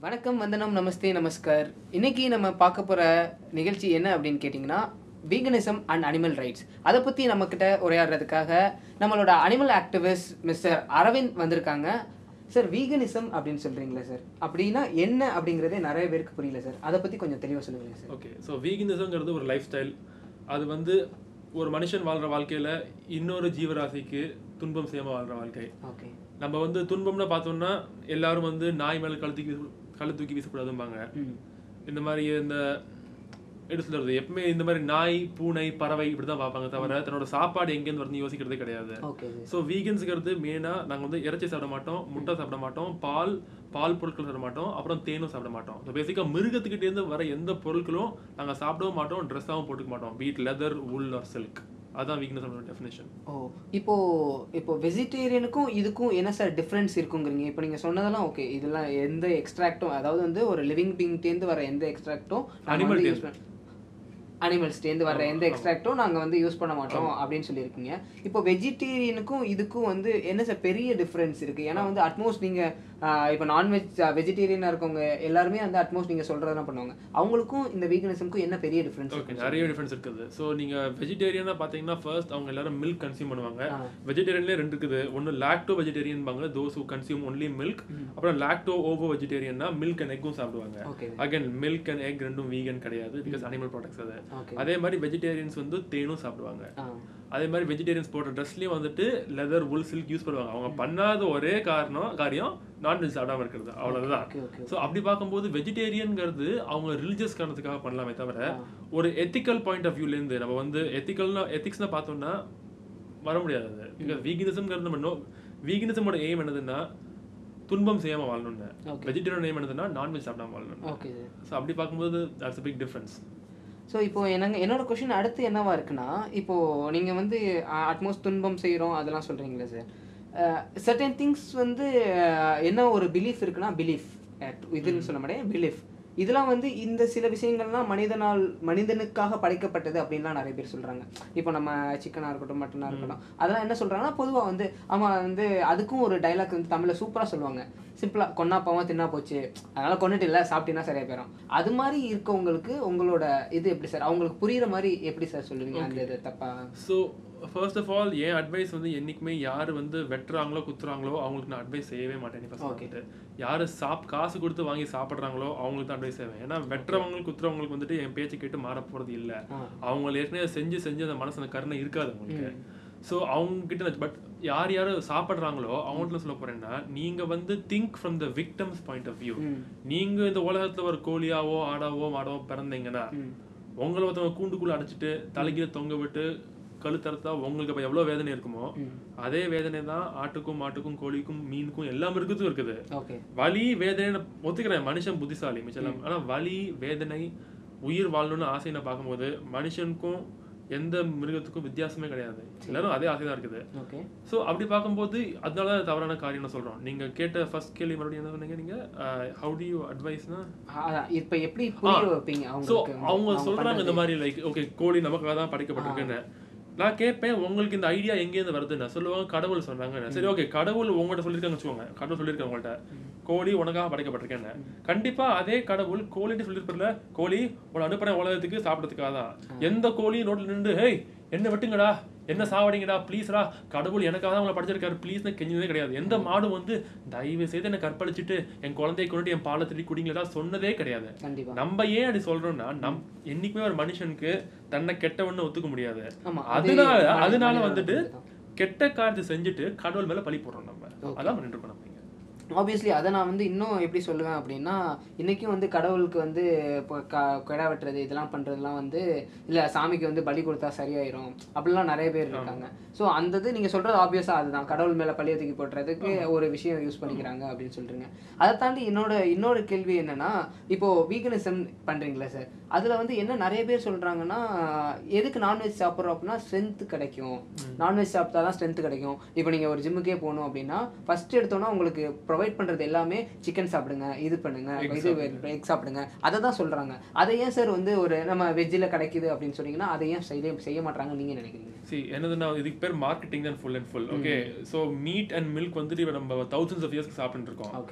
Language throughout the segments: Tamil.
வணக்கம் வந்தனம் நமஸ்தே நமஸ்கார் இன்னைக்கு நம்ம பார்க்க போகிற நிகழ்ச்சி என்ன அப்படின்னு கேட்டிங்கன்னா வீகனிசம் அண்ட் அனிமல் ரைட்ஸ் அதை பற்றி நம்மக்கிட்ட உரையாடுறதுக்காக நம்மளோட அனிமல் ஆக்டிவிஸ்ட் மிஸ்டர் அரவிந்த் வந்திருக்காங்க சார் வீகனிசம் அப்படின்னு சொல்கிறீங்களா சார் அப்படின்னா என்ன அப்படிங்கிறதே நிறைய பேருக்கு புரியல சார் அதை பற்றி கொஞ்சம் தெளிவாக சொல்லுங்களேன் சார் ஓகே ஸோ வீகினிசம்ங்கிறது ஒரு லைஃப் ஸ்டைல் அது வந்து ஒரு மனுஷன் வாழ்ற வாழ்க்கையில இன்னொரு ஜீவராசிக்கு துன்பம் செய்யாம வாழ்ற வாழ்க்கை ஓகே நம்ம வந்து துன்பம்னு பார்த்தோம்னா எல்லாரும் வந்து நாய் மேல கழு தூக்கி வீச- கழு தூக்கி வீசக்கூடாதும்பாங்க ம் இந்த மாதிரி இந்த எப்படி சொல்றது எப்பவுமே இந்த மாதிரி நாய் பூனை பறவை இப்படிதான் பார்ப்பாங்க தவிர தன்னோட சாப்பாடு எங்கேருந்து வருதுன்னு யோசிக்கிறதே கிடையாது ஓகே ஸோ வீகன்ஸுங்கிறது மெயினாக நாங்கள் வந்து இறைச்சி சாப்பிட மாட்டோம் முட்டை சாப்பிட மாட்டோம் பால் பால் பொருட்கள் சாப்பிட மாட்டோம் அப்புறம் தேனும் சாப்பிட மாட்டோம் ஸோ பேசிக்காக மிருகத்துக்கிட்டேருந்து வர எந்த பொருட்களும் நாங்கள் சாப்பிடவும் மாட்டோம் ட்ரெஸ்ஸாகவும் போட்டுக்க மாட்டோம் வீட் லெதர் உல் ஆர் சில்க் அதான் வீக்னஸ் டெஃபினேஷன் ஓ இப்போ இப்போ வெஜிடேரியனுக்கும் இதுக்கும் என்ன சார் டிஃப்ரென்ஸ் இருக்குங்கிறீங்க இப்போ நீங்கள் சொன்னதெல்லாம் ஓகே இதெல்லாம் எந்த எக்ஸ்ட்ராக்டும் அதாவது வந்து ஒரு லிவிங் பீங்டேருந்து வர எந்த எக்ஸ்ட்ராக்டும் Animal யூஸ் பண்ண அனிமல்ஸ்டேருந்து வர எந்த எக்ஸ்ட்ராக்டும் நாங்கள் வந்து யூஸ் பண்ண மாட்டோம் அப்படின்னு சொல்லியிருக்கீங்க இப்போ வெஜிடேரியனுக்கும் இதுக்கும் வந்து என்ன சார் பெரிய டிஃப்ரென்ஸ் இருக்குது ஏன்னா வந்து அட்மோஸ்ட் நீங்கள் இப்போ நான்வெஜ் வெஜிடேரியனாக இருக்கவங்க எல்லாருமே வந்து அட்மோஸ்ட் நீங்கள் சொல்கிறதெல்லாம் பண்ணுவாங்க அவங்களுக்கும் இந்த வீகனிசம்க்கும் என்ன பெரிய டிஃப்ரென்ஸ் ஓகே நிறைய டிஃபரன்ஸ் இருக்குது ஸோ நீங்கள் வெஜிடேரியனாக பார்த்தீங்கன்னா ஃபர்ஸ்ட் அவங்க எல்லாரும் மில்க் கன்சியூம் பண்ணுவாங்க ஆ. வெஜிடேரியன்லேயே ரெண்டு இருக்குது ஒன்று லாக்டோ வெஜிடேரியன்பாங்க those who consume only milk அப்புறம் லாக்டோ ஓவோ வெஜிடேரியன்னா மில்க் அண்ட் எக்கும் சாப்பிடுவாங்க okay again milk and egg ரெண்டும் வீகன் கிடையாது பிகாஸ் அனிமல் ப்ராடக்ட்ஸ் அது ஓகே அதே மாதிரி வெஜிடேரியன்ஸ் வந்து தேனும் சாப்பிடுவாங்க ஆ அதே மாதிரி வெஜிடேரியன்ஸ் போடுற ட்ரெஸ்லயும் வந்துட்டு லெதர் உல் சில்க் யூஸ் பண்ணுவாங்க அவங்க பண்ணாத ஒரே காரணம் காரியம் நான்வெஜ் சாப்பிடாம இருக்கிறது அவ்வளவுதான் ஓகே ஓகே ஸோ அப்படி பார்க்கும்போது வெஜிடேரியன்ங்கிறது அவங்க ரிலிஜியஸ் காரணத்துக்காக பண்ணலாமே தவிர ஒரு எத்திக்கல் பாயிண்ட் ஆஃப் வியூலேருந்து நம்ம வந்து எத்திக்கல்னா எத்திக்ஸ்னா பார்த்தோம்னா வர முடியாது அது பிகாஸ் வீகினிசம்ங்கிறது நம்ம நோ வீகினிசமோட எய்ம் என்னதுன்னா துன்பம் செய்யாம வாழணும்னு Okay. வெஜிடேரியன் எய்ம் என்னதுன்னா நான்வெஜ் சாப்பிடாம வாழணும் ஓகே சார் ஸோ அப்படி பார்க்கும்போது தட்ஸ் பிக் டிஃபரன்ஸ் ஸோ இப்போ எனக்கு என்னோட கொஷின் அடுத்து என்னவா இருக்குன்னா இப்போ நீங்க வந்து அட்மோஸ்ட் துன்பம் செய்கிறோம் அதெல்லாம் சொல்றீங்களே சார் சர்டன் திங்ஸ் வந்து அஹ், என்ன ஒரு பிலீஃப் இருக்குன்னா பிலீஃப் இதுன்னு சொல்ல மாட்டேன் பிலீஃப் இதெல்லாம் வந்து இந்த சில விஷயங்கள்லாம் மனிதனால் மனிதனுக்காக படைக்கப்பட்டது அப்படின்லாம் நிறைய பேர் சொல்றாங்க இப்போ நம்ம சிக்கனாக இருக்கட்டும் மட்டனாக இருக்கட்டும் அதெல்லாம் என்ன சொல்றாங்கன்னா பொதுவாக வந்து ஆமா வந்து அதுக்கும் ஒரு டைலாக் வந்து தமிழில் சூப்பராக சொல்லுவாங்க சிம்பிளா கொன்னா பாவம் தின்னா போச்சு அதனால கொண்டுட்டு இல்லை சாப்பிட்டீங்கன்னா சரியா போயிடும் அது மாதிரி இருக்கவங்களுக்கு உங்களோட இது எப்படி சார் அவங்களுக்கு புரியுற மாதிரி எப்படி சார் சொல்லுவீங்க அந்த இது தப்பா ஸோ ஃபர்ஸ்ட் ஆஃப் ஆல் என் அட்வைஸ் வந்து என்னைக்குமே யார் வந்து வெட்டுறாங்களோ குத்துறாங்களோ அவங்களுக்கு நான் அட்வைஸ் செய்யவே மாட்டேன் ஃபர்ஸ்ட் வந்துட்டு யார் சாப் காசு கொடுத்து வாங்கி சாப்பிட்றாங்களோ அவங்களுக்கு தான் அட்வைஸ் செய்வேன் ஏன்னா வெட்டுறவங்களுக்கு குத்துறவங்களுக்கு வந்துட்டு என் பேச்சு கேட்டு மாற போகிறது இல்லை ஆ. அவங்க ஏற்கனவே செஞ்சு செஞ்சு அந்த மனசுல கருணை இருக்காது அவங்களுக்கு ஸோ அவங்க கிட்ட பட் யார் யார் சாப்பிட்றாங்களோ அவங்கள்ட்ட சொல்ல போறேன்னா நீங்க வந்து think from the victims point of view hmm. நீங்க இந்த உலகத்துல ஒரு கோழியாவோ ஆடாவோ மாடாவோ பிறந்தீங்கன்னா ம். உங்களை ஒருத்தவங்க கூண்டுக்குள்ள அடைச்சிட்டு தலைகீழ தொங்க விட்டு கழுத்தறுத்தா உங்களுக்கு அப்ப எவ்வளவு வேதனை இருக்குமோ ம். அதே வேதனை தான் ஆட்டுக்கும் மாட்டுக்கும் கோழிக்கும் மீனுக்கும் எல்லா மிருகத்துக்கும் இருக்குது ஓகே வலி வேதனை ஒத்துக்கிறேன் மனுஷன் புத்திசாலி மிச்சம் ஆனா வலி வேதனை உயிர் வாழணும்னு ஆசையை பார்க்கும்போது மனுஷனுக்கும் எந்த மிருகத்துக்கும் வித்தியாசமே கிடையாது எல்லாரும் அதே ஆசை தான் இருக்குது ஓகே ஸோ அப்படி பார்க்கும்போது அதனால தான் தவறான காரியம்னு சொல்றோம் நீங்க கேட்ட ஃபர்ஸ்ட் கேள்வி மறுபடியும் என்ன சொன்னீங்க நீங்க ஹவு டு யூ அட்வைஸ்னா அதான் இப்ப எப்படி புரிய வைப்பீங்க ஸோ அவங்களுக்கு அவங்க சொல்றாங்க இந்த மாதிரி லைக் ஓகே கோழி நமக்காக தான் படைக்கப்பட்டிருக்குன்னு நான் கேட்பேன் உங்களுக்கு இந்த ஐடியா எங்கேருந்து வருதுன்னு சொல்லுவாங்க கடவுள் சொன்னாங்க சரி ஓகே கடவுள் உங்கள்கிட்ட சொல்லியிருக்காங்க வச்சுக்கோங்க கடவுள் சொல்லியிருக்காங்க உங்கள்கிட்ட கோழி உனக்காக படைக்கப்பட்டிருக்கேன்னு கண்டிப்பா அதே கடவுள் கோழிட்டு சொல்லியிருப்பில்ல கோழி உன்னை அனுப்புறேன் உலகத்துக்கு சாப்பிடறதுக்காக தான் எந்த கோழி ரோட்ல நின்று ஹேய் என்ன வெட்டுங்கடா என்ன சாவடிங்கடா ப்ளீஸ்ரா கடவுள் எனக்காக தான் உங்களை படிச்சிருக்காரு ப்ளீஸ்னு கெஞ்சதே கிடையாது எந்த மாடும் வந்து தயவு செய்து என்ன கற்பழிச்சிட்டு என் குழந்தைய கொண்டு என் பாலை திருடி குடிங்களா சொன்னதே கிடையாது கண்டிப்பா நம்ம ஏன் அப்படி சொல்றோம்னா நம் என்னைக்குமே ஒரு மனுஷனுக்கு தன்னை கெட்டவன்னு ஒத்துக்க முடியாது ஆமா அது அதனால மனித- அதனால மனிதனோட வந்துட்டு இதுதான். கெட்ட காரியத்தை செஞ்சுட்டு கடவுள் மேல பழி போடுறோம் நம்ம அதான் பண்ணிட்டு இருக்கோம் நம்ம இங்க. ஆப்வியஸ்லி அதை நான் வந்து இன்னும் எப்படி சொல்லுவேன் அப்படின்னா இன்னைக்கும் வந்து கடவுளுக்கு வந்து இப்போ க கிடா வெட்டுறது இதெல்லாம் பண்றதெல்லாம் வந்து இல்ல சாமிக்கு வந்து பலி கொடுத்தா சரியாயிரும் அப்படிலாம் நிறைய பேர் இருக்காங்க ஸோ அந்த இது நீங்க சொல்றது ஆப்வியஸா அதுதான் கடவுள் மேல பழிய தூக்கி போட்டுறதுக்கு ஒரு விஷயம் யூஸ் பண்ணிக்கிறாங்க அப்படின்னு சொல்றீங்க அதை தாண்டி என்னோட இன்னொரு கேள்வி என்னன்னா இப்போ வீகனிசம் பண்றீங்களா சார் அதுல வந்து என்ன நிறைய பேர் சொல்றாங்கன்னா எதுக்கு நான்வெஜ் சாப்பிட்றோம் அப்படின்னா ஸ்ட்ரென்த் கிடைக்கும் நான்வெஜ் சாப்பிட்டா தான் ஸ்ட்ரென்த் கிடைக்கும் இப்போ நீங்க ஒரு ஜிம்முக்கே போகணும் அப்படின்னா ஃபர்ஸ்ட் எடுத்தோன்னா உங்களுக்கு ப்ரொவைட் பண்றது எல்லாமே சிக்கன் சாப்பிடுங்க இது பண்ணுங்க இது எக் சாப்பிடுங்க அதை தான் சொல்றாங்க அதை ஏன் சார் வந்து ஒரு நம்ம வெஜ்ஜில் கிடைக்குது அப்படின்னு சொன்னீங்கன்னா அதை ஏன் செய்ய செய்ய மாட்டாங்கன்னு நீங்க நினைக்கிறீங்க see என்னதுன்னா இதுக்கு பேர் மார்க்கெட்டிங் தான் full and full okay so meat and milk வந்துட்டு இப்ப நம்ம தௌசண்ட்ஸ் ஆஃப் இயர்ஸ்க்கு சாப்பிட்டு இருக்கோம் ஓகே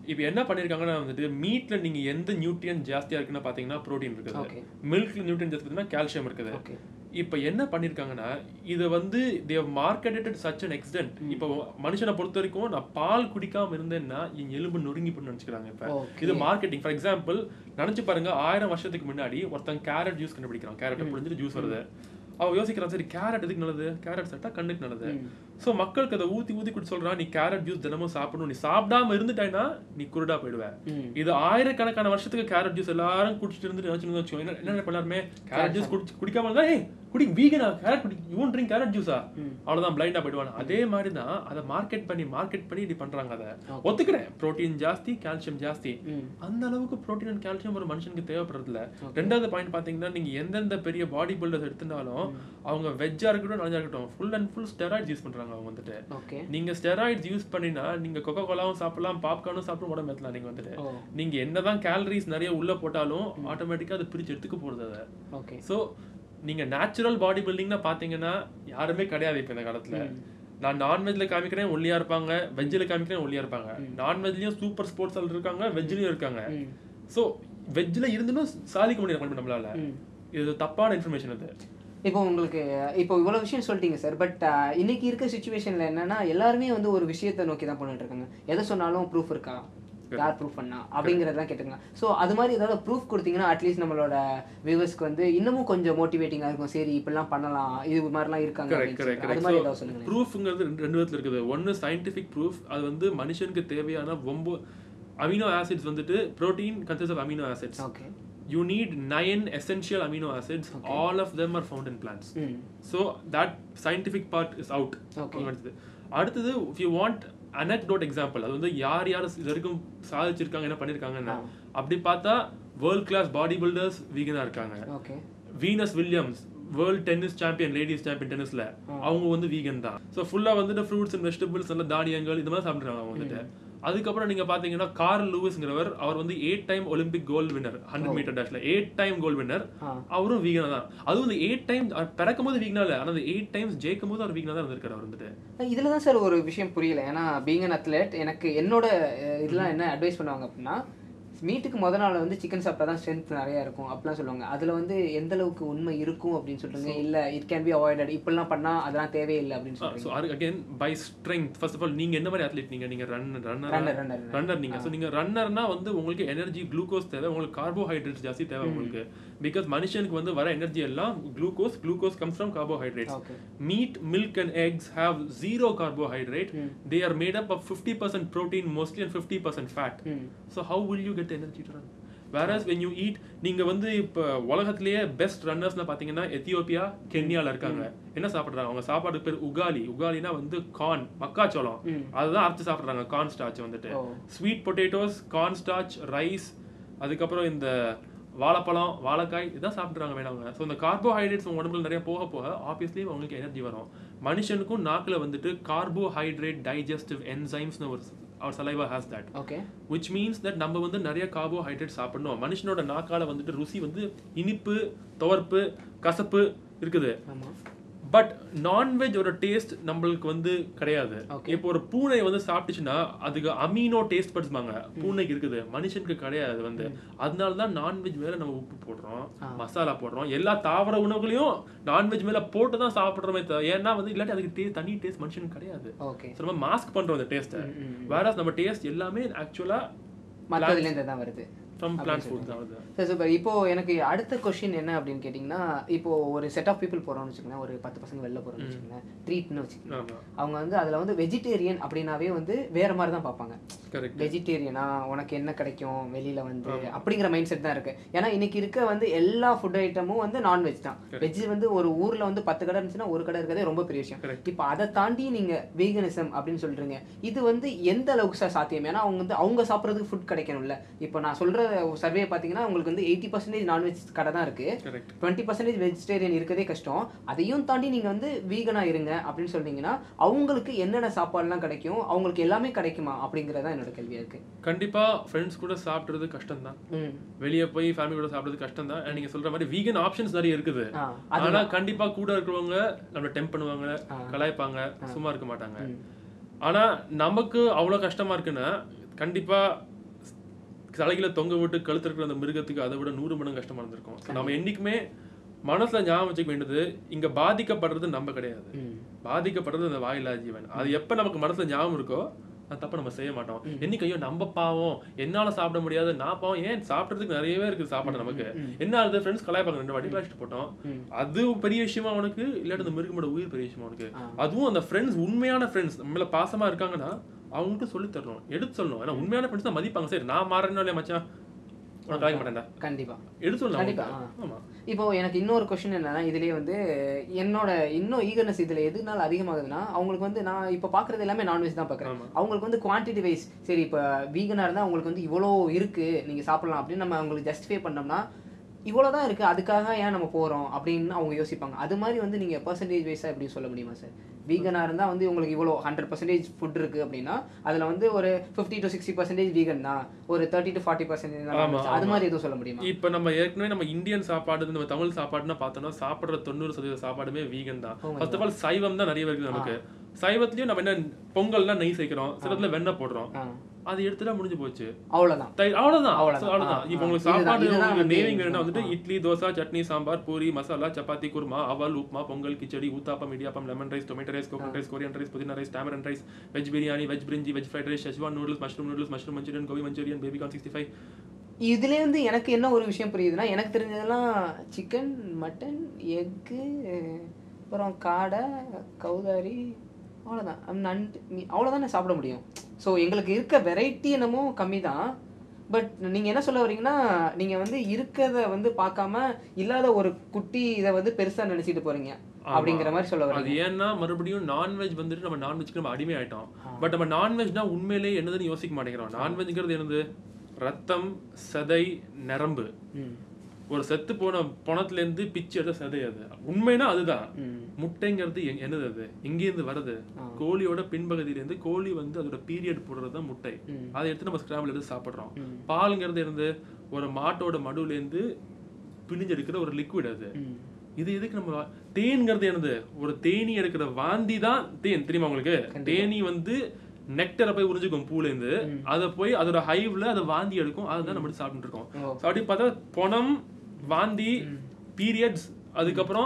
இப்போ என்ன பண்ணிருக்காங்கன்னா வந்துட்டு மீட்ல நீங்க எந்த நியூட்ரியன் ஜாஸ்தியா இருக்குன்னு பாத்தீங்கன்னா புரோட்டீன் இருக்குது ஓகே மில்க்ல நியூட்ரியன் ஜாஸ்தி பார்த்தீங்கன்னா கால்சியம் இருக்குது ஓகே இப்போ என்ன பண்ணிருக்காங்கன்னா இதை வந்து they marketed such an extent இப்போ மனுஷனை பொறுத்த வரைக்கும் நான் பால் குடிக்காம இருந்தேன்னா என் எலும்பு நொறுங்கி போய் நினைச்சுக்கிறாங்க இப்போ ஓகே இது மார்க்கெட்டிங் ஃபார் எக்ஸாம்பிள் நினைச்சு பாருங்க ஆயிரம் வருஷத்துக்கு முன்னாடி ஒருத்தன் கேரட் ஜூஸ் கண்டுபிடிக்கிறான் கேரட் புரிஞ்சுட்டு ஜூஸ் வருது அவன் யோசிக்கிறான் சரி கேரட் எதுக்கு நல்லது கேரட் சாப்பிட்டா கண்ணுக்கு நல்லது சோ மக்களுக்கு அதை ஊத்தி ஊத்தி குடி சொல்றான் நீ கேரட் ஜூஸ் தினமும் சாப்பிடணும் நீ சாப்பிடாம இருந்துட்டாய்னா நீ குருடா போயிடுவ ம் இது ஆயிரக்கணக்கான வருஷத்துக்கு கேரட் ஜூஸ் எல்லாரும் குடிச்சிட்டு இருந்துட்டு நினைச்சு வச்சுக்கோ என்ன என்ன நினைப்ப எல்லாருமே கேரட் ஜூஸ் குடிச்சு குடிக்காம இருந்தா ஏய் குடி வீகனா கேரட் குடி யூ ட்ரிங்க் கேரட் ஜூஸா ம். அவ்வளவுதான் பிளைண்டா போயிடுவாங்க அதே மாதிரி தான் அதை மார்க்கெட் பண்ணி மார்க்கெட் பண்ணி இப்படி பண்றாங்க அதை Okay. ஒத்துக்கிறேன் புரோட்டீன் ஜாஸ்தி கால்சியம் ஜாஸ்தி ம் அந்த அளவுக்கு புரோட்டீன் அண்ட் கால்சியம் ஒரு மனுஷனுக்கு தேவைப்படுறது இல்ல ரெண்டாவது பாயிண்ட் பாத்தீங்கன்னா நீங்க எந்தெந்த பெரிய பாடி பில்டர்ஸ் எடுத்துனாலும் அவங்க வெஜ்ஜா இருக்கட்டும் நான்ஜா இருக்கட்டும் full and full steroids use பண்றாங்க அவங்க வந்துட்டு ஓகே நீங்க ஸ்டெராய்ட்ஸ் யூஸ் பண்ணினா நீங்க கொக்கோ கோலாவும் சாப்பிடலாம் பாப்கார்னும் சாப்பிடும் உடம்பு ஏத்தலாம் நீங்க வந்துட்டு ஓ நீங்க என்னதான் கேலரிஸ் நிறைய உள்ள போட்டாலும் ஆட்டோமேட்டிக்கா அது பிரிச்சு எடுத்துக்க போறது அதை ஓகே சோ நீங்க நேச்சுரல் பாடி பில்டிங்னா பாத்தீங்கன்னா யாருமே கிடையாது இப்ப இந்த காலத்துல நான் நான்வெஜ்ல காமிக்கிறேன் ஒல்லியா இருப்பாங்க வெஜ்ல காமிக்கிறேன் ஒல்லியா இருப்பாங்க நான்வெஜ்லயும் சூப்பர் ஸ்போர்ட்ஸ் இருக்காங்க வெஜ்லயும் இருக்காங்க ம் சோ வெஜ்ல இருந்தும் சாதிக்க முடியாது நம்மளால ம் இது தப்பான இன்ஃபர்மேஷன் அது இப்போ உங்களுக்கு இப்போ இவ்வளோ விஷயம் சொல்லிட்டீங்க சார் பட் இன்னைக்கு இருக்க சுச்சுவேஷனில் என்னன்னா எல்லாருமே வந்து ஒரு விஷயத்தை நோக்கி தான் பண்ணிட்டு இருக்காங்க எதை சொன்னாலும் ப்ரூஃப் இருக்கா யார் ப்ரூஃப் பண்ணா அப்படிங்கிறதான் கேட்டுங்க ஸோ அது மாதிரி ஏதாவது ப்ரூஃப் கொடுத்தீங்கன்னா அட்லீஸ்ட் நம்மளோட வியூவர்ஸ்க்கு வந்து இன்னமும் கொஞ்சம் மோட்டிவேட்டிங்காக இருக்கும் சரி இப்படிலாம் பண்ணலாம் இது மாதிரிலாம் இருக்காங்க கரெக்ட் அப்படின்னு கரெக்ட் சொல்லிட்டு. அது மாதிரி கரெக்ட் ஏதாவது சொல்லுங்க ப்ரூஃப்ங்கிறது ரெண்டு ரெண்டு விதத்துல இருக்குது ஒன்னு சயின்டிஃபிக் ப்ரூஃப் அது வந்து மனுஷனுக்கு தேவையான ரொம்ப அமினோ ஆசிட்ஸ் வந்துட்டு protein consist of amino acids okay you need nine essential amino acids all of them are found in plants ம் so that scientific part is out Okay. அடுத்தது அடுத்தது if you want anecdote example அது வந்து யார் யார் இது வரைக்கும் சாதிச்சிருக்காங்க என்ன பண்ணிருக்காங்கன்னு அப்படி பார்த்தா வேர்ல்ட் கிளாஸ் பாடி பில்டர்ஸ் வீகனா இருக்காங்க okay Venus Williams world tennis champion ladies champion டென்னிஸ்ல அவங்க வந்து வீகன் தான் ஸோ ஃபுல்லா வந்துட்டு ஃப்ரூட்ஸ் அண்ட் வெஜிடபிள்ஸ் எல்லாம் தானியங்கள் இது மாதிரி சாப்பிடுறாங்க அவங்க வந்துட்டு அதுக்கப்புறம் நீங்க பாத்தீங்கன்னா கார்ல் லூவிஸ்ங்கிறவர் அவர் வந்து eight time Olympic gold winner hundred meter டேஷ்ல eight time gold winner ah அவரும் வீகனா தான் அதுவும் வந்து எயிட் டைம் பிறக்கும் போது வீகனா இல்ல ஆனா அந்த எயிட் டைம்ஸ் ஜெயிக்கும் போது அவர் வீகனா தான் இருந்திருக்காரு அவர் வந்துட்டு இதுல தான் சார் ஒரு விஷயம் புரியல ஏன்னா பீங் அன் அத்லெட் எனக்கு என்னோட அஹ், இதெல்லாம் என்ன அட்வைஸ் பண்ணுவாங்க அப்படின்னா மீட்டுக்கு முத நாள் வந்து சிக்கன் சாப்பிட்டா தான் ஸ்ட்ரென்த் நிறைய இருக்கும் அப்படிலாம் சொல்லுவாங்க அதுல வந்து எந்த அளவுக்கு உண்மை இருக்கும் அப்படின்னு சொல்றாங்க இல்ல இட் கேன் பி அவாய்டட் இப்படிலாம் பண்ணா அதெல்லாம் தேவையில்லை அப்படின்னு சொல்றாங்க so again by strength first of all நீங்க என்ன மாதிரி அத்லீட் நீங்க நீங்க run runner runner runner runner நீங்க ஸோ நீங்க ரன்னர்னா வந்து உங்களுக்கு எனர்ஜி குளுக்கோஸ் தேவை உங்களுக்கு கார்போஹைட்ரேட்ஸ் ஜாஸ்தி தேவை உங்களுக்கு பிகாஸ் மனுஷனுக்கு வந்து வர எனர்ஜி எல்லாம் glucose glucose comes from carbohydrates okay meat milk and eggs have zero carbohydrate they are made up of 50% protein mostly and 50% fat ம் so how will you get the energy to run whereas when you eat நீங்க வந்து இப்ப உலகத்திலேயே பெஸ்ட் ரன்னர்ஸ்னு பாத்தீங்கன்னா எத்தியோப்பியா கென்யால இருக்காங்க என்ன சாப்பிடுறாங்க அவங்க சாப்பாடு பேர் உகாலி உகாலினா வந்து கார்ன் மக்காச்சோளம் ம். அதுதான் அரைச்சு சாப்பிடுறாங்க கார்ன் ஸ்டார்ச் வந்துட்டு oh sweet potatoes corn starch rice அதுக்கப்புறம் இந்த வாழைப்பழம் வாழைக்காய் இதான் சாப்பிட்றாங்க வேணாங்க ஸோ இந்த கார்போஹைட்ரேட்ஸ் உங்க உடம்புல நிறைய போக போக ஆப்வியஸ்லி உங்களுக்கு எனர்ஜி வரும் மனுஷனுக்கும் நாக்குல வந்துட்டு கார்போஹைட்ரேட் டைஜஸ்டிவ் என்சைம்ஸ்னு ஒரு our saliva has that okay which means that நம்ம வந்து நிறைய கார்போஹைட்ரேட் சாப்பிடணும் மனுஷனோட நாக்கால வந்துட்டு ருசி வந்து இனிப்பு துவர்ப்பு கசப்பு இருக்குது ஆமா பட் நான்வெஜ் ஒரு டேஸ்ட் நம்மளுக்கு வந்து கிடையாது Okay. இப்போ ஒரு பூனை வந்து சாப்பிட்டுச்சுன்னா அதுக்கு அமீனோ டேஸ்ட் பட்ஸ்பாங்க பூனைக்கு இருக்குது மனுஷனுக்கு கிடையாது அது வந்து அதனால தான் நான்வெஜ் மேல நம்ம உப்பு போடுறோம் மசாலா போடுறோம் எல்லா தாவர உணவுகளையும் நான்வெஜ் மேல போட்டு தான் சாப்பிடுறோமே தவிர ஏன்னா வந்து இல்லாட்டி அதுக்கு டே தனி டேஸ்ட் மனுஷனுக்கு கிடையாது ஓகே So, நம்ம மாஸ்க் பண்றோம் அந்த டேஸ்ட்டை வேற நம்ம டேஸ்ட் எல்லாமே ஆக்சுவலா மற்றதுலேருந்து தான் வருது ஃப்ரம் பிளான்ட் ஃபுட் தான் வருது சரி சூப்பர் இப்போ எனக்கு அடுத்த கொஸ்டின் என்ன அப்படின்னு கேட்டிங்கன்னா இப்போ ஒரு செட் ஆஃப் பீப்புள் போகிறோம்னு வச்சுக்கோங்களேன் ஒரு பத்து பசங்க வெளில போகிறோம்னு வச்சுக்கோங்களேன் ட்ரீட்னு வச்சுக்கோங்க ஆமா அவங்க வந்து அதில் வந்து வெஜிடேரியன் அப்படின்னாவே வந்து வேற மாதிரி தான் பார்ப்பாங்க கரெக்ட் வெஜிடேரியனா உனக்கு என்ன கிடைக்கும் வெளியில வந்து அப்படிங்கிற மைண்ட் செட் தான் இருக்கு ஏன்னா இன்னைக்கு இருக்க வந்து எல்லா ஃபுட் ஐட்டமும் வந்து நான்வெஜ் தான் வெஜ் வந்து ஒரு ஊர்ல வந்து பத்து கடை இருந்துச்சுன்னா ஒரு கடை இருக்கிறதே ரொம்ப பெரிய விஷயம் Correct. இப்போ அதை தாண்டி நீங்க வீகனிசம் அப்படின்னு சொல்றீங்க இது வந்து எந்த அளவுக்கு சார் சாத்தியம் ஏன்னா அவங்க வந்து அவங்க சாப்பிட்றதுக்கு ஃபுட் கிடைக்கணும்ல இப்போ நான் சொல்ற சர்வே பார்த்தீங்கன்னா உங்களுக்கு வந்து எயிட்டி பர்சன்டேஜ் நான்வெஜ் கடை தான் இருக்கு கரெக்ட் டுவெண்ட்டி பர்சன்டேஜ் வெஜிடேரியன் இருக்கதே கஷ்டம் அதையும் தாண்டி நீங்க வந்து வீகனா இருங்க அப்படின்னு சொன்னீங்கன்னா அவங்களுக்கு என்னென்ன சாப்பாடுலாம் கிடைக்கும் அவங்களுக்கு எல்லாமே கிடைக்குமா அப்படிங்கறதா என்னோட கேள்வியா இருக்கு கண்டிப்பா ஃப்ரெண்ட்ஸ் கூட சாப்பிடுறது கஷ்டம் தான் ம் வெளியே போய் ஃபேமிலி கூட சாப்பிடுறது கஷ்டம் தான் நீங்க சொல்ற மாதிரி வீகன் ஆப்ஷன்ஸ் நிறைய இருக்குது ஆ அது ஆனா கண்டிப்பா கூட இருக்கிறவங்க நம்மள டெம்ப் பண்ணுவாங்க ஆ. கலாய்ப்பாங்க சும்மா இருக்க மாட்டாங்க ம். ஆனா நமக்கு அவ்வளவு கஷ்டமா இருக்குன்னா கண்டிப்பா தலையில தொங்க விட்டு கழுத்து இருக்கிற அந்த மிருகத்துக்கு அதை விட நூறு மடங்கு கஷ்டமா இருந்திருக்கும் So நம்ம என்னைக்குமே மனசுல ஞாபகம் வச்சுக்க வேண்டியது இங்க பாதிக்கப்படுறது நம்ம கிடையாது ம். பாதிக்கப்படுறது அந்த வாயில்லா ஜீவன் அது எப்ப நமக்கு மனசுல ஞாபகம் இருக்கோ அந்த தப்ப நம்ம செய்ய மாட்டோம் என்னைக்கு ஐயோ நம்ம பாவம் என்னால சாப்பிட முடியாது நான் பாவம் ஏன் சாப்பிடுறதுக்கு நிறையவே இருக்கு சாப்பாடு நமக்கு என்ன ஆகுது ஃப்ரெண்ட்ஸ் கலாய்ப்பாங்க ரெண்டு வாட்டி கலாய்ச்சிட்டு போட்டோம் ம். அது பெரிய விஷயமா அவனுக்கு இல்லாட்டி அந்த மிருகமோட உயிர் பெரிய விஷயமா அவனுக்கு ஆ. அதுவும் அந்த ஃப்ரெண்ட்ஸ் உண்மையான ஃப்ரெண்ட்ஸ் நம்மள பாசமா இருக்காங்கன்னா அவங்களுக்கு சொல்லி தரணும் எடுத்து சொல்லணும் ஏன்னா உண்மையான ஃப்ரெண்ட்ஸ் தான் மதிப்பாங்க சரி நான் மாறணும் இல்லையா மச்சான் உனக்கு கலாய்க்க மாட்டேன்டா கண்டிப்பா எடுத்து சொல்லணும் கண்டிப்பா, அவங்களுக்கு. ஆமா இப்போ எனக்கு இன்னொரு கொஸ்டின் என்னன்னா இதுலயே வந்து என்னோட இன்னும் ஈகர்னஸ் இதுல எதுனால அதிகமாகுதுன்னா அவங்களுக்கு வந்து நான் இப்போ பாக்குறது எல்லாமே நான்வெஜ் தான் பாக்குறேன் ஆமா. அவங்களுக்கு வந்து குவான்டிட்டி வைஸ் சரி இப்போ வீகனா இருந்தா அவங்களுக்கு வந்து இவ்வளோ இருக்கு நீங்க சாப்பிடலாம் அப்படின்னு நம்ம அவங்களுக்கு ஜஸ்டிஃபை பண்ணோம்னா இவ்வளோதான் இருக்கு அதுக்காக ஏன் நம்ம போறோம் அப்படின்னு அவங்க யோசிப்பாங்க அது மாதிரி வந்து நீங்க பர்சன்டேஜ் வைஸா எப்படி சொல்ல முடியுமா சார் வீகனா இருந்தா வந்து உங்களுக்கு இவ்வளோ ஹண்ட்ரட் பர்சன்டேஜ் ஃபுட் இருக்கு அப்படின்னா அதுல வந்து ஒரு fifty to sixty percentage vegan தான் ஒரு தேர்ட்டி டு ஃபார்ட்டி பர்சன்டேஜ் ஆமா, அது ஆமா. மாதிரி எதுவும் சொல்ல முடியுமா இப்ப நம்ம ஏற்கனவே நம்ம இந்தியன் சாப்பாடு நம்ம தமிழ் சாப்பாடுன்னு பார்த்தோம்னா சாப்பிடுற தொண்ணூறு சதவீத சாப்பாடுமே வீகன் தான் Oh my first of all சைவம் தான் நிறைய இருக்குது நமக்கு சைவத்திலயும் நம்ம என்ன பொங்கல்னா நெய் சேர்க்கிறோம் சிலத்துல வெண்ணெய் போடுறோம் ஆ அது எடுத்துட்டா முடிஞ்சு போச்சு அவ்வளோதான் தயிர் அவ்வளவுதான் அவ்வளவுதான். So, அவ்வளவுதான் ஆ, இப்போ ஆ. உங்களுக்கு இதுதான், சாப்பாடு இதுதான் உங்களுக்கு வந்து நேவிங் வேணும்னா வந்துட்டு ஆ. Idli dosa chutney sambar puri masala chapati kurma aval upma pongal khichdi uttapam idiyappam lemon rice tomato rice coconut rice coriander rice pudina rice tamarind rice veg biryani veg brinji veg fried rice schezwan noodles mushroom noodles mushroom manchurian gobi manchurian baby corn sixty five இதுல இருந்து எனக்கு என்ன ஒரு விஷயம் புரியுதுன்னா எனக்கு தெரிஞ்சதெல்லாம் சிக்கன் மட்டன் எக்கு அப்புறம் காடை கௌதாரி அவ்வளோதான் நண்டு மீ- அவ்வளோதான் நான் சாப்பிட முடியும் ஸோ எங்களுக்கு இருக்க வெரைட்டி என்னமோ கம்மி தான் பட் நீங்கள் என்ன சொல்ல வரீங்கன்னா நீங்கள் வந்து இருக்கிறத வந்து பார்க்காம இல்லாத ஒரு குட்டி இதை வந்து பெருசாக நினச்சிட்டு போறீங்க அப்படிங்கிற மாதிரி சொல்ல அது வரீங்க ஏன்னா மறுபடியும் நான்வெஜ் வந்துட்டு நம்ம நான்வெஜ்க்கு நம்ம அடிமை ஆயிட்டோம் பட் நம்ம நான்வெஜ்னா உண்மையிலேயே என்னதுன்னு யோசிக்க மாட்டேங்கிறோம் நான்வெஜ்ங்கிறது என்னது ரத்தம் சதை நரம்பு ம் ஒரு செத்து போன பணத்துல இருந்து பிச்சு எடுத்த சதை அது உண்மைனா அதுதான் ம் முட்டைங்கிறது எங்க- என்னது அது எங்கேருந்து வருது ஆ. கோழியோட பின்பகுதியிலேருந்து கோழி வந்து அதோட பீரியட் போடுறது தான் முட்டை ம். அதை எடுத்து நம்ம ஸ்கிராம்பிள் எடுத்து சாப்பிடுறோம் ம். பாலுங்கிறது இருந்து ஒரு மாட்டோட மடுவுலேருந்து பிழிஞ்செடுக்கிற ஒரு லிக்விட் அது ம் இது எதுக்கு நம்ம வா- தேன்ங்கிறது என்னது ஒரு தேனி எடுக்கிற வாந்தி தான் தேன் தெரியுமா உங்களுக்கு தேனி வந்து நெக்டரை போய் உறிஞ்சுக்கும் பூலேருந்து அதை போய் அதோட ஹைவ்ல அதை வாந்தி எடுக்கும் அதுதான் நம்ம எடுத்து சாப்பிட்டு இருக்கோம் ஓ. So, அப்படி பார்த்தா பணம் வாந்தி பீரியட்ஸ் அதுக்கப்புறம்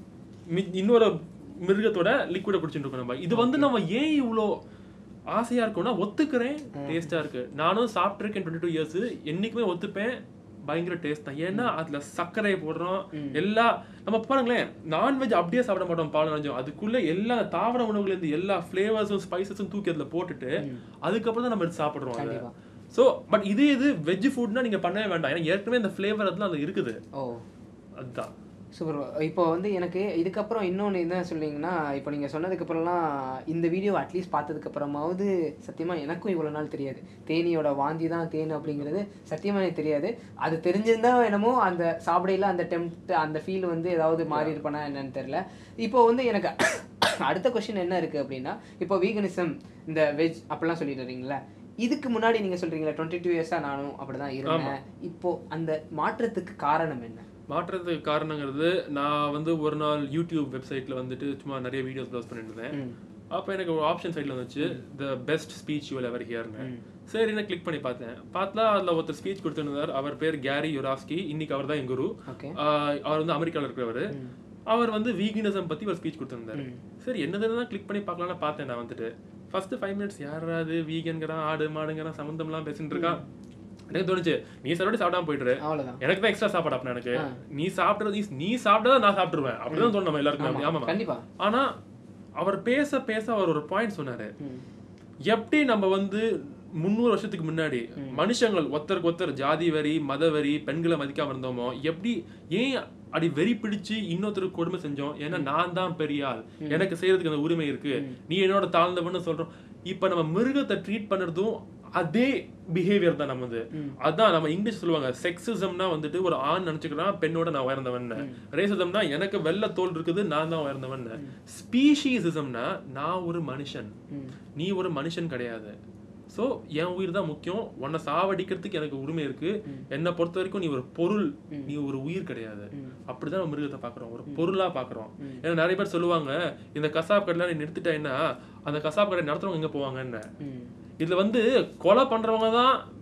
மி- இன்னொரு மிருகத்தோட லிக்விட குடிச்சிட்டு இருக்கோம் நம்ம இது வந்து நம்ம ஏன் இவ்வளோ ஆசையா இருக்கும்னா ஒத்துக்கிறேன் டேஸ்டா இருக்கு நானும் சாப்பிட்டிருக்கேன் டுவெண்ட்டி டூ இயர்ஸ் என்னைக்குமே ஒத்துப்பேன் பயங்கர டேஸ்ட் தான் ஏன்னா அதுல சர்க்கரை போடுறோம் எல்லா நம்ம பாருங்களேன் நான்வெஜ் அப்படியே சாப்பிட மாட்டோம் பால் நினைஞ்சோம் அதுக்குள்ள எல்லா தாவர உணவுல இருந்து எல்லா ஃபிளேவர்ஸும் ஸ்பைசஸும் தூக்கி அதுல போட்டுட்டு அதுக்கப்புறம் தான் நம்ம எடுத்து சாப்பிடுறோம் அதை கண்டிப்பா ஸோ பட் இதே இது வெஜ் ஃபுட்னா நீங்க பண்ணவே வேண்டாம் ஏன்னா ஏற்கனவே இந்த ஃபிளேவர் அதெல்லாம் அது இருக்குது ஓ அதுதான் சூப்பர் இப்போ வந்து எனக்கு இதுக்கப்புறம் இன்னொன்று என்ன சொல்லிங்கன்னா இப்போ நீங்கள் சொன்னதுக்கப்புறம்லாம் இந்த வீடியோ அட்லீஸ்ட் பார்த்ததுக்கப்புறமாவது சத்தியமாக எனக்கும் இவ்வளோ நாள் தெரியாது தேனியோட வாந்தி தான் தேன் அப்படிங்கிறது சத்தியமாக எனக்கு தெரியாது அது தெரிஞ்சிருந்தா என்னமோ அந்த சாப்பிடையில அந்த டெம்ட் அந்த ஃபீல் வந்து ஏதாவது மாறி இருப்பானா என்னன்னு தெரியல இப்போ வந்து எனக்கு அடுத்த கொஸ்டின் என்ன இருக்குது அப்படின்னா இப்போ வீகனிசம் இந்த வெஜ் அப்படிலாம் சொல்லிட்டு இருக்கீங்களா இதுக்கு முன்னாடி நீங்கள் சொல்கிறீங்களா டுவெண்ட்டி டூ இயர்ஸாக நானும் அப்படி தான் இருந்தேன் இப்போ அந்த மாற்றத்துக்கு காரணம் என்ன மாற்றத்துக்கு காரணங்கிறது நான் வந்து ஒரு நாள் யூடியூப் வெப்சைட்ல வந்துட்டு சும்மா நிறைய வீடியோஸ் ப்ரௌஸ் பண்ணிட்டு இருந்தேன் ம் அப்போ எனக்கு ஒரு ஆப்ஷன் சைடில் வந்துச்சு the best speech you ever ஹியர்னு சரி நான் கிளிக் பண்ணி பார்த்தேன் பார்த்தா அதில் ஒருத்தர் ஸ்பீச் கொடுத்துருந்தார் அவர் பேர் கேரி யுராஸ்கி இன்னைக்கு அவர் தான் என் குரு ஓகே ஆஹ் அவர் வந்து அமெரிக்காவில் இருக்கிறவர் அவர் வந்து வீகினிசம் பத்தி ஒரு ஸ்பீச் கொடுத்திருந்தாரு சரி என்னதுன்னு தான் கிளிக் பண்ணி பார்க்கலாம்னு பார்த்தேன் நான் வந்துட்டு ஃபர்ஸ்ட் ஃபைவ் மினிட்ஸ் யாராவது வீகன்கிறான் ஆடு மாடுங்கிறான் சம்மந்தம்லாம் பேசிட்டு இருக்கான் எனக்கு தோணுச்சு நீ சாப்பிட்டு சாப்பிடாம போயிட்டு அவ்வளோதான் எனக்கு தான் எக்ஸ்ட்ரா சாப்பாடு அப்ப எனக்கு நீ சாப்பிடுறது நீ- நீ சாப்பிட்டதா நான் சாப்பிட்டுருவேன் அப்படிதான் தோணும் நம்ம எல்லாருக்கும் ஆமா கண்டிப்பா ஆனா அவர் பேச பேச அவர் ஒரு பாயிண்ட் சொன்னாரு ம். எப்படி நம்ம வந்து முந்நூறு வருஷத்துக்கு முன்னாடி மனுஷங்கள் ஒருத்தருக்கு ஒருத்தர் ஜாதி வரி மத வரி பெண்களை மதிக்காம இருந்தோமோ எப்படி ஏன் அப்படி வெறி பிடிச்சு இன்னொருத்தருக்கு கொடுமை செஞ்சோம் ஏன்னா நான் தான் பெரிய ஆள் எனக்கு செய்யறதுக்கு அந்த உரிமை இருக்கு நீ என்னோட தாழ்ந்தவன்னு சொல்றோம் இப்ப நம்ம மிருகத்தை ட்ரீட் பண்ணுறதும் அதே பிஹேவியர் தான் நம்மது அதான் நம்ம இங்கிலீஷ் சொல்லுவாங்க செக்ஸிசம்னா வந்துட்டு ஒரு ஆண் நினைச்சுக்கிறான் பெண்ணோட நான் உயர்ந்தவன் ரேசிசம்னா எனக்கு வெள்ளை தோல் இருக்குது நான் தான் உயர்ந்தவன் ஸ்பீஷிசிசம்னா நான் ஒரு மனுஷன் ம். நீ ஒரு மனுஷன் கிடையாது சோ என் உயிர் தான் முக்கியம் உன்னை சாவடிக்கிறதுக்கு எனக்கு உரிமை இருக்கு என்னை பொறுத்த வரைக்கும் நீ ஒரு பொருள் நீ ஒரு உயிர் கிடையாது அப்படிதான் நம்ம மிருகத்தை பாக்குறோம் ஒரு பொருளா பாக்குறோம் ஏன்னா நிறைய பேர் சொல்லுவாங்க இந்த கசாப் கடையில நீ நிறுத்திட்டேன்னா அந்த கசாப் கடை நடத்துறவங்க எங்க போவாங்கன்னு ம். இதுல வந்து கொலை பண்றவங்க தான்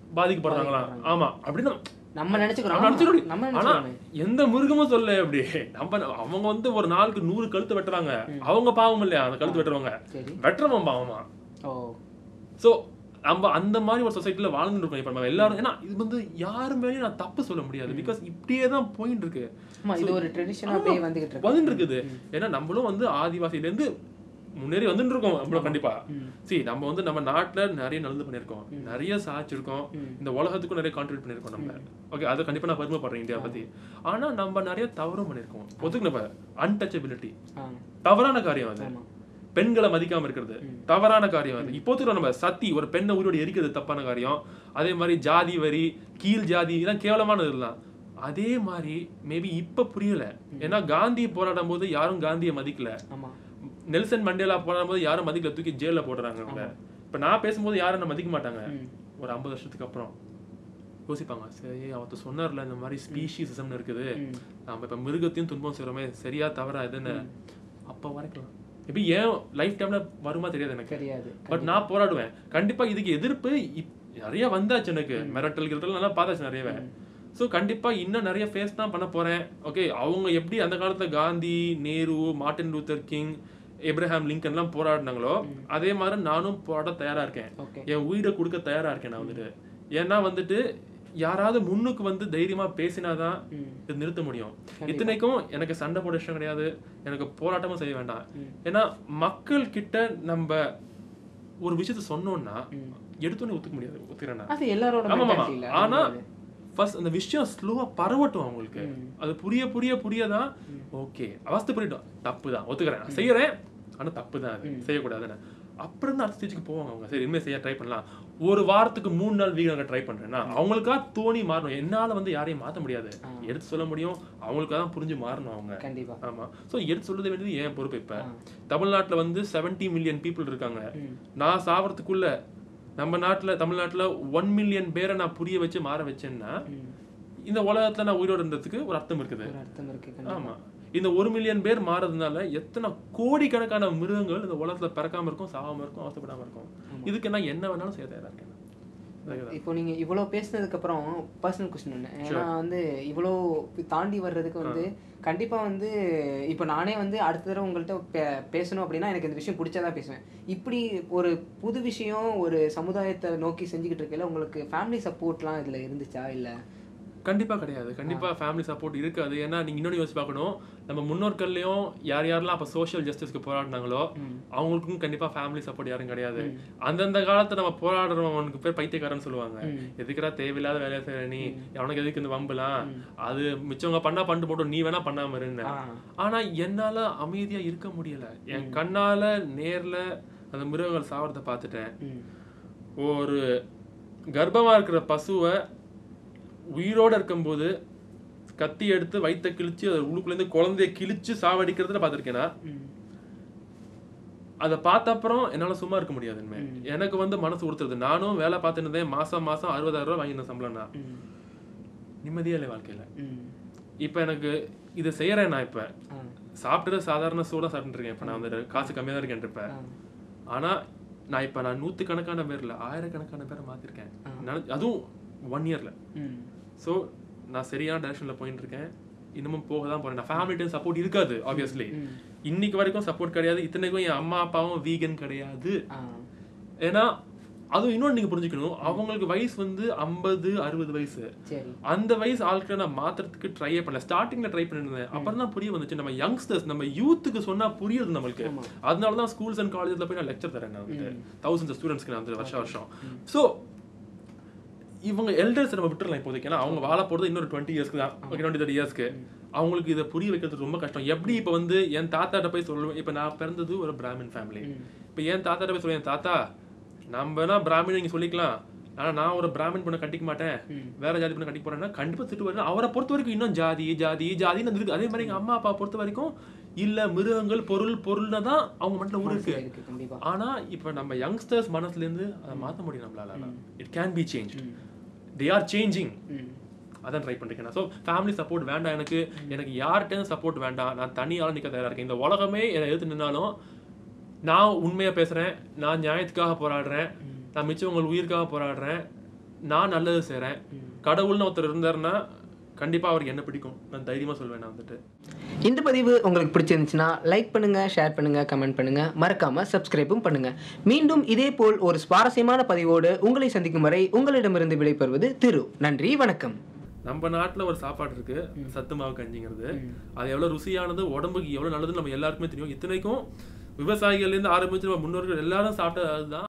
பாதிக்கப்படுறாங்களா ஆமா அப்படின்னு நம்ம நினைச்சுக்கிறோம் நம்ம ஆமா, நினைச்சுக்கிறோம். நம்ம ஆனா நினைச்சுக்கிறோம் எந்த மிருகமும் சொல்ல அப்படி நம்ம அவங்க வந்து ஒரு நாளுக்கு நூறு கழுத்து வெட்டுறாங்க அவங்க பாவம் இல்லையா அந்த கழுத்து வெட்டுறவங்க சரி வெட்டுறவன் பாவமா ஓ சோ நம்ம அந்த மாதிரி ஒரு சொசைட்டில வாழ்ந்துட்டு இருக்கோம் இப்ப நம்ம எல்லாரும் ஏன்னா இது வந்து யாரு மேலயும் நான் தப்பு சொல்ல முடியாது பிகாஸ் இப்படியே தான் போயிட்டு இருக்கு ஆமா இது ஒரு ட்ரெடிஷனா அப்படியே வந்துகிட்டு இருக்கு வந்துட்டு இருக்குது ஏன்னா நம்மளும் வந்து ஆதிவாசியில இருந்து முன்னேறி வந்துட்டு இருக்கோம் நம்மளும் கண்டிப்பா ம். சரி நம்ம வந்து நம்ம நாட்டுல நிறைய நல்லது பண்ணிருக்கோம் நிறைய சாதிச்சிருக்கோம் ம். இந்த உலகத்துக்கும் நிறைய கான்ட்ரிபியூட் பண்ணிருக்கோம் நம்ம ஓகே அதை கண்டிப்பா நான் பெருமைப்படுறேன் இந்தியா பத்தி ஆனா நம்ம நிறைய தவறும் பண்ணிருக்கோம் ஒத்துக்கு நம்ம அன்டச்சபிலிட்டி ஆ தவறான காரியம் அது ஆமா பெண்களை மதிக்காம இருக்கிறது தவறான காரியம் அது இப்போத்துக்கு நம்ம சத்தி ஒரு பெண்ணை உயிரோட எரிக்கிறது தப்பான காரியம் அதே மாதிரி ஜாதி வரி கீழ் ஜாதி இதெல்லாம் கேவலமானது இதெல்லாம் அதே மாதிரி மேபி இப்ப புரியல ஏன்னா காந்தி போராடும் போது யாரும் காந்தியை மதிக்கல ஆமா நெல்சன் மண்டேலா போராடும் போது யாரும் மதிக்கல தூக்கி ஜெயில போடுறாங்க அவங்க இப்ப நான் பேசும்போது யாரும் என்ன மதிக்க மாட்டாங்க ம். ஒரு ஐம்பது வருஷத்துக்கு அப்புறம் யோசிப்பாங்க சரி அவர்த்த சொன்னார்ல இந்த மாதிரி ஸ்பீஷிசம்னு இருக்குது ம். நம்ம இப்ப மிருகத்தையும் துன்பம் செய்றோமே சரியா தவறா இதுன்னு அப்ப வரைக்கலாம் இப்ப ஏன் லைஃப் டைம்ல வருமா தெரியாது எனக்கு தெரியாது பட் நான் போராடுவேன் கண்டிப்பா இதுக்கு எதிர்ப்பு இப்- நிறைய வந்தாச்சு எனக்கு மிரட்டல் கிரட்டல் நல்லா பார்த்தாச்சு நிறையவே ஸோ கண்டிப்பா இன்னும் நிறைய ஃபேஸ் தான் பண்ண போறேன் ஓகே அவங்க எப்படி அந்த காலத்துல Gandhi Nehru Martin Luther King Abraham லிங்கன்லாம் போராடினாங்களோ அதே மாதிரி நானும் போராட தயாரா இருக்கேன் ஓகே என் உயிரை கொடுக்க தயாரா இருக்கேன் நான் வந்துட்டு ஏன்னா வந்துட்டு யாராவது முன்னுக்கு வந்து தைரியமா பேசினாதான் ம். இது நிறுத்த முடியும் இத்தனைக்கும் எனக்கு சண்டை போட இஷ்டம் கிடையாது எனக்கு போராட்டமும் செய்ய வேண்டாம் ஏன்னா மக்கள் கிட்ட நம்ம ஒரு விஷயத்த சொன்னோம்னா எடுத்தோன்னே ஒத்துக்க முடியாது ஒத்துக்கிறேன் நான். அது எல்லாரோட ஆமா ஆமா mentality இல்ல ஆனா அது ஃபர்ஸ்ட் அந்த விஷயம் ஸ்லோவா பரவட்டும் அவங்களுக்கு அது புரிய புரிய புரியதான் ஓகே அவஸ்தைப்பட்டுட்டோம் தப்பு தான் ஒத்துக்கிறேன் நான் செய்யறேன் ஆனா தப்பு தான் அது செய்யக்கூடாதுன்னு அப்புறம் தான் அடுத்த ஸ்டேஜுக்கு போவாங்க அவங்க சரி இனிமேல் செய்ய ட்ரை பண்ணலாம் ஒரு வாரத்துக்கு மூணு நாள் வீக்காக ட்ரை பண்றேன்னா அவங்களுக்கா தோணி மாறணும் என்னால வந்து யாரையும் மாத்த முடியாது எடுத்து சொல்ல முடியும் அவங்களுக்காக தான் புரிஞ்சு மாறணும் அவங்க கண்டிப்பா ஆமா சோ எடுத்து சொல்றது வேண்டியது ஏன் பொறுப்பு இப்ப தமிழ்நாட்டுல வந்து 70 மில்லியன் பீப்புள் இருக்காங்க நான் சாவறதுக்குள்ள நம்ம நாட்டுல தமிழ்நாட்டுல ஒன் மில்லியன் பேரை நான் புரிய வச்சு மாற வச்சேன்னா ம். இந்த உலகத்துல நான் உயிரோட இருந்ததுக்கு ஒரு அர்த்தம் இருக்குது ஒரு அர்த்தம் இருக்கு கண்டிப்பா. ஆமா இந்த ஒரு மில்லியன் பேர் மாறதுனால எத்தனை கோடிக்கணக்கான மிருகங்கள் இந்த உலகத்துல பிறக்காம இருக்கும் சாகாம இருக்கும் அவசப்படாம இருக்கும் இதுக்கு நான் என்ன வேணாலும் செய்ய தயாரா இருக்கேன் அதுதான். இப்போ நீங்க இவ்வளோ பேசினதுக்கு அப்புறம் பர்சனல் கொஸ்டின் ஒன்று ஏன்னா வந்து இவ்வளோ தாண்டி வர்றதுக்கு வந்து கண்டிப்பா வந்து இப்போ நானே வந்து அடுத்த தடவை உங்கள்கிட்ட பே- பேசணும் அப்படின்னா எனக்கு இந்த விஷயம் பிடிச்சதா பேசுவேன் இப்படி ஒரு புது விஷயம் ஒரு சமுதாயத்தை நோக்கி செஞ்சுக்கிட்டு இருக்கையில உங்களுக்கு ஃபேமிலி சப்போர்ட்லாம் இதுல இருந்துச்சா இல்ல கண்டிப்பா கிடையாது கண்டிப்பா ஃபேமிலி சப்போர்ட் இருக்காது ஏன்னா நீங்க இன்னொன்று யோசிச்சு பார்க்கணும் நம்ம முன்னோர்கள்லயும் யார் யாரெல்லாம் அப்ப சோஷியல் ஜஸ்டிஸ்க்கு போராடினாங்களோ அவங்களுக்கும் கண்டிப்பா ஃபேமிலி சப்போர்ட் யாரும் கிடையாது அந்தந்த காலத்துல நம்ம போராடுறவனுக்கு பேர் பைத்தியக்காரன்னு சொல்லுவாங்க எதுக்குடா தேவையில்லாத வேலையை செய்யற நீ அவனுக்கு எதுக்கு இந்த வம்புலாம் அது மிச்சவங்க பண்ணா பண்ணிட்டு போட்டோம் நீ வேணா பண்ணாம இருன்னு ஆ. ஆனா என்னால அமைதியா இருக்க முடியல என் கண்ணால நேர்ல அந்த மிருகங்கள் சாவறத பார்த்துட்டேன் ம். ஒரு கர்ப்பமா இருக்கிற பசுவை உயிரோட இருக்கும்போது கத்தி எடுத்து வயித்த கிழிச்சு அது உள்ளுக்குள்ள இருந்து குழந்தைய கிழிச்சு சாவடிக்கிறதுல பார்த்திருக்கேனா ம். அதை பார்த்த அப்புறம் என்னால சும்மா இருக்க முடியாது இனிமே. எனக்கு வந்து மனசு உறுத்துறது நானும் வேலை பார்த்துட்டு இருந்தேன் மாசம் மாசம் அறுபதாயிரம் ரூபாய் வாங்கின சம்பளம்னா ம். நிம்மதியா இல்லை வாழ்க்கையில ம். இப்ப எனக்கு இதை செய்யறேன் நான் இப்ப ஆ. சாப்பிட்டது சாதாரண சூடா சாப்பிட்டு இருக்கேன் இப்ப நான் வந்து காசு கம்மியா தான் இருக்கேன் இப்ப ஆ. ஆனா நான் இப்ப நான் நூத்துக்கணக்கான பேர்ல ஆயிரக்கணக்கான பேரை மாத்திருக்கேன் நினை- அதுவும் ஒன் இயர்ல ம். ஸோ நான் சரியான டைரக்ஷன்ல போயிட்டு இருக்கேன் இன்னமும் போக தான் போறேன் நான் ஃபேமிலிட்டையும் சப்போர்ட் இருக்காது ஆப்வியஸ்லி ம். இன்னைக்கு வரைக்கும் சப்போர்ட் கிடையாது இத்தனைக்கும் என் அம்மா அப்பாவும் வீகன் கிடையாது ஆ. ஏன்னா அதுவும் இன்னொன்று நீங்க புரிஞ்சுக்கணும் அவங்களுக்கு வயசு வந்து ஐம்பது அறுபது வயசு சரி அந்த வயசு ஆட்களை நான் மாத்துறதுக்கு ட்ரையே பண்ணல ஸ்டார்டிங்ல ட்ரை பண்ணிருந்தேன் அப்புறம் தான் புரிய வந்துச்சு நம்ம யங்ஸ்டர்ஸ் நம்ம யூத்துக்கு சொன்னா புரியுது நம்மளுக்கு ஆமா. அதனால தான் ஸ்கூல்ஸ் அண்ட் காலேஜ்ல போய் நான் லெக்சர் தரேன் நான் வந்துட்டு தௌசண்ட்ஸ் ஸ்டூடெண்ட்ஸ்க்கு நான் வந்து வருஷம் வருஷம் ஸோ இவங்க எல்டர்ஸ் நம்ம விட்டுறலாம் இப்போதைக்கு ஏன்னா அவங்க வாழ போறது இன்னொரு டுவெண்ட்டி இயர்ஸ்க்கு தான் ஓகே டுவெண்ட்டி தேர்ட்டி இயர்ஸ்க்கு அவங்களுக்கு இதை புரிய வைக்கிறது ரொம்ப கஷ்டம் எப்படி இப்போ வந்து என் தாத்தாட்ட போய் சொல்லுவேன் இப்போ நான் பிறந்தது ஒரு பிராமின் ஃபேமிலி இப்போ என் தாத்தாட்ட போய் சொல்லுவேன் தாத்தா நம்மனா பிராமின் நீங்க சொல்லிக்கலாம் ஆனா நான் ஒரு பிராமின் பொண்ணை கட்டிக்க மாட்டேன் வேற ஜாதி பொண்ணை கட்டிக்க போறேன்னா கண்டிப்பா திட்டு வருவேன் அவரை பொறுத்த வரைக்கும் இன்னும் ஜாதி ஜாதி ஜாதின்னு இருக்கு அதே மாதிரி எங்க அம்மா அப்பா பொறுத்த வரைக்கும் இல்ல மிருகங்கள் பொருள் பொருள்னு தான் அவங்க மட்டும் ஊர் இருக்கு இருக்கு கண்டிப்பா ஆனா இப்ப நம்ம யங்ஸ்டர்ஸ் மனசுல இருந்து அதை மாத்த முடியும் நம்மளால it can be change they are changing hmm. அதான் ட்ரை பண்ணிருக்கேன் ஸோ ஃபேமிலி சப்போர்ட் வேண்டாம் எனக்கு எனக்கு யார்கிட்டயும் சப்போர்ட் வேண்டாம் நான் தனியால நிக்க தயாரா இருக்கேன் இந்த உலகமே என்னை எதிர்த்து நின்னாலும் நான் உண்மையா பேசுறேன் நான் நியாயத்துக்காக போராடுறேன் நான் மிச்சம் உங்கள் உயிருக்காக போராடுறேன் நான் நல்லது செய்றேன் கடவுள்னு ஒருத்தர் இருந்தாருன்னா கண்டிப்பா அவருக்கு என்ன பிடிக்கும் நான் தைரியமா சொல்வேன் நான் வந்துட்டு இந்த பதிவு உங்களுக்கு பிடிச்சிருந்துச்சுன்னா லைக் பண்ணுங்க ஷேர் பண்ணுங்க கமெண்ட் பண்ணுங்க மறக்காம சப்ஸ்கிரைபும் பண்ணுங்க மீண்டும் இதே போல் ஒரு சுவாரஸ்யமான பதிவோடு உங்களை சந்திக்கும் வரை உங்களிடமிருந்து விடைபெறுவது திரு நன்றி வணக்கம் நம்ம நாட்டுல ஒரு சாப்பாடு இருக்கு சத்து மாவு கஞ்சிங்கிறது அது எவ்வளவு ருசியானது உடம்புக்கு எவ்வளவு நல்லதுன்னு நம்ம எல்லாருக்குமே தெரியும் இத்தனைக்கும் விவசாயிகள்ல இருந்து ஆரம்பிச்சு நம்ம முன்னோர்கள் எல்லாரும் சாப்பிட்ட அதுதான்